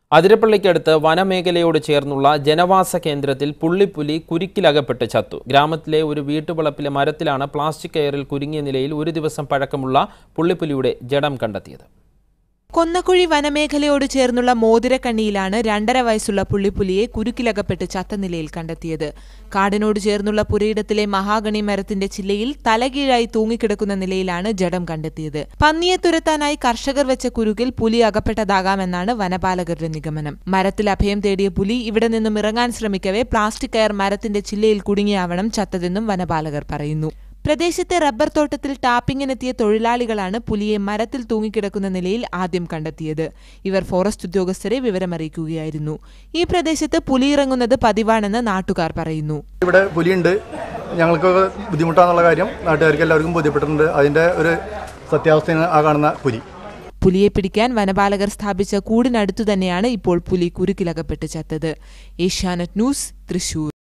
അതിരപ്പള്ളിക്കടുത്ത് വനമേഖലയോട് ചേർന്നുള്ള ജനവാസ കേന്ദ്രത്തിൽ പുള്ളിപ്പുലി കുരുക്കിലകപ്പെട്ട് ചത്തു ഗ്രാമത്തിലെ ഒരു വീട്ടുവളപ്പിലെ മരത്തിലാണ് പ്ലാസ്റ്റിക് കയറിൽ കുരുങ്ങിയ നിലയിൽ ഒരു ദിവസം പഴക്കമുള്ള പുള്ളിപ്പുലിയുടെ ജഡം കണ്ടെത്തിയത് കൊന്നക്കുഴി വനമേഖലയോട് ചേർന്നുള്ള മോതിരക്കണ്ണിയിലാണ് രണ്ടര വയസ്സുള്ള പുള്ളിപ്പുലിയെ കുരുക്കിലകപ്പെട്ട് ചത്ത നിലയിൽ കണ്ടെത്തിയത് കാടിനോട് ചേർന്നുള്ള പുരയിടത്തിലെ മഹാഗണി മരത്തിന്റെ ചില്ലയിൽ തലകീഴായി തൂങ്ങിക്കിടക്കുന്ന നിലയിലാണ് ജഡം കണ്ടെത്തിയത് പന്നിയെ തുരത്താനായി കർഷകർ വെച്ച കുരുക്കിൽ പുലി അകപ്പെട്ടതാകാമെന്നാണ് വനപാലകരുടെ നിഗമനം മരത്തിൽ അഭയം തേടിയ പുലി ഇവിടെ നിന്നും ഇറങ്ങാൻ ശ്രമിക്കവേ പ്ലാസ്റ്റിക് കയർ മരത്തിന്റെ ചില്ലയിൽ കുടുങ്ങിയാവണം ചത്തതെന്നും വനപാലകർ പറയുന്നു പ്രദേശത്തെ റബ്ബർ തോട്ടത്തിൽ ടാപ്പിങ്ങിനെത്തിയ തൊഴിലാളികളാണ് പുലിയെ മരത്തിൽ തൂങ്ങിക്കിടക്കുന്ന നിലയിൽ ആദ്യം കണ്ടെത്തിയത് ഇവർ ഫോറസ്റ്റ് ഉദ്യോഗസ്ഥരെ വിവരമറിയിക്കുകയായിരുന്നു ഈ പ്രദേശത്ത് പുലി ഇറങ്ങുന്നത് പതിവാണെന്ന് നാട്ടുകാർ പറയുന്നു ഇവിടെ പുലിയുണ്ട് ഞങ്ങൾക്ക് ബുദ്ധിമുട്ടാന്നുള്ള കാര്യം നാട്ടുകാർക്ക് എല്ലാവർക്കും ബോധ്യപ്പെട്ടിട്ടുണ്ട് അതിൻ്റെ ഒരു സത്യാവസ്ഥയാണ് ആ കാണുന്ന പുലി പുലിയെ പിടിക്കാൻ വനപാലകർ സ്ഥാപിച്ച കൂടിനടുത്തു തന്നെയാണ് ഇപ്പോൾ പുലി കുരുക്കിലകപ്പെട്ട് ചത്തത് ഏഷ്യാനെറ്റ് ന്യൂസ് തൃശൂർ